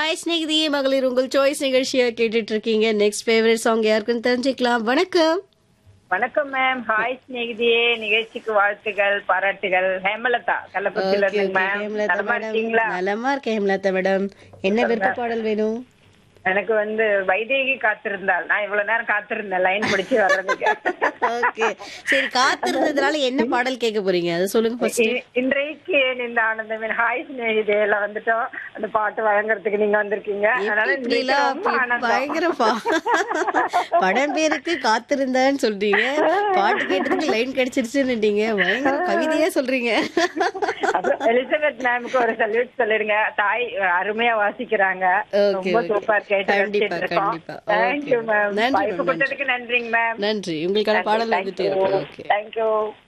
Hi ஸ்நேகிதியே மகளிர் உங்கள் choice நிகழ்ச்சியை கேட்டுட்டு இருக்கீங்க நெக்ஸ்ட் ஃபேவரட் சாங் யாருக்குன்னு தெரிஞ்சுக்கலாம் வணக்கம் வணக்கம் மேம் ஹாய் ஸ்நேகிதியே நிகழ்ச்சிக்கு வாழ்த்துகள் பாராட்டுகள் ஹேமலதா கள்ளக்குறிச்சியில Okay, இருந்து okay, மேம் ஹேமலதா நலமா மேடம் இருக்கீங்களா நலமா இருக்கேன் ஹேமலதா மேடம் என்ன விருப்ப பாடல் வேணும் எனக்கு வந்து வைதேகி காத்திருந்தாள் நான் இவ்வளவு நேரம் காத்திருந்தேன் லைன் பிடிச்சு வர்றதுக்கு ஓகே சரி காத்திருந்ததுனால என்ன பாடல் கேட்க போறீங்க அதை சொல்லுங்க ஃபர்ஸ்ட் இ- இன்றைக்கு இந்த ஆனந்தம் ஹாய் ஸ்நேகிதேல வந்துட்டோம் அந்த பாட்டு வழங்குறதுக்கு நீங்க வந்திருக்கீங்க அதனால இப்படி இன்றைக்கு எல்லாம் ரொம்ப ஆனந்தம். பயங்கரப்பா படம் பேருக்கு காத்திருந்தான்னு சொல்றீங்க பாட்டு கேட்டதுக்கு லைன் கிடைச்சிருச்சுன்னுட்டீங்க பயங்கர கவிதையா சொல்றீங்க அப்புறம் எலிசபெத் மேமுக்கு ஒரு சல்யூட் சொல்லிடுங்க தாய் அருமையா வாசிக்கிறாங்க Okay, ரொம்ப okay. சூப்பர் கேட்டு கண்டிப்பா, ரசிச்சிட்டு இருக்கோம் கண்டிப்பா. Thank you Okay. மேம் நன்றி, வாய்ப்பு ma'am, கொடுத்ததுக்கு நன்றிங்க மேம் நன்றி உங்களுக்கான பாடல் வந்துட்டே இருக்கு ஓகே தேங்க்யூ